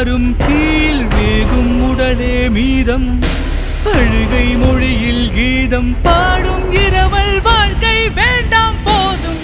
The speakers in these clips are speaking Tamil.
தாரும் கீழ் வேகும் உடலே மீதம் அழுகை மொழியில் கீதம் பாடும் இரவல் வாழ்க்கை வேண்டாம் போதும்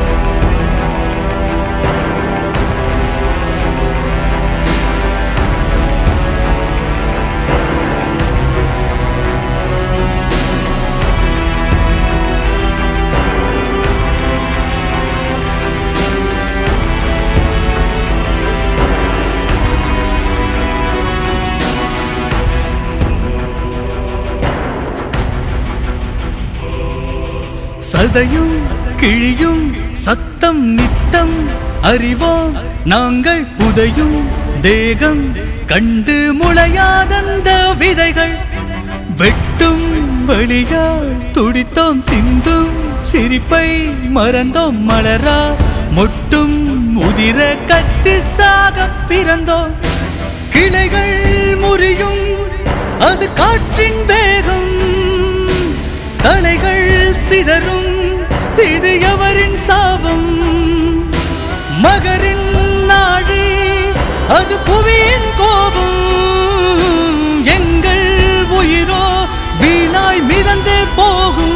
சதையும் கிழியும் சத்தம் நித்தம் அறிவோம் நாங்கள் புதையும் தேகம் கண்டு முளையாதந்த விதைகள் வெட்டும் வழியால் துடித்தோம் சிந்தும் சிரிப்பை மறந்தோம் மலரா மொட்டும் உதிர கத்தி சாக பிறந்தோம் கிளைகள் முறியும் அது காற்றின் வேகம் தலைகள் சிதறும் இது எவரின் சாபம் மகரின் நாழி அது புவியின் கோபம் எங்கள் உயிரோ வீணாய் மிதந்தே போகும்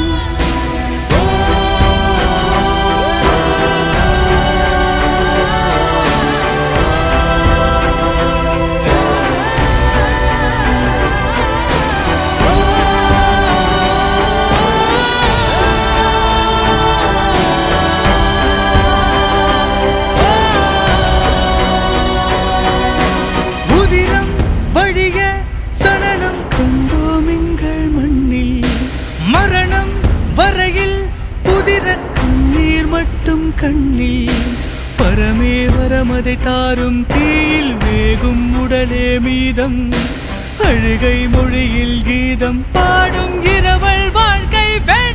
உதிரம் வழிய சலனம் கொண்டோம் எங்கள் மண்ணில் மரணம் வரையில் உதிர கண்ணீர் மட்டும் கண்ணில் பரமே வரமதை தாரும் தீயில் வேகும் உடலே மீதம் அழுகை மொழியில் கீதம் பாடும் இரவல் வாழ்க்கை வே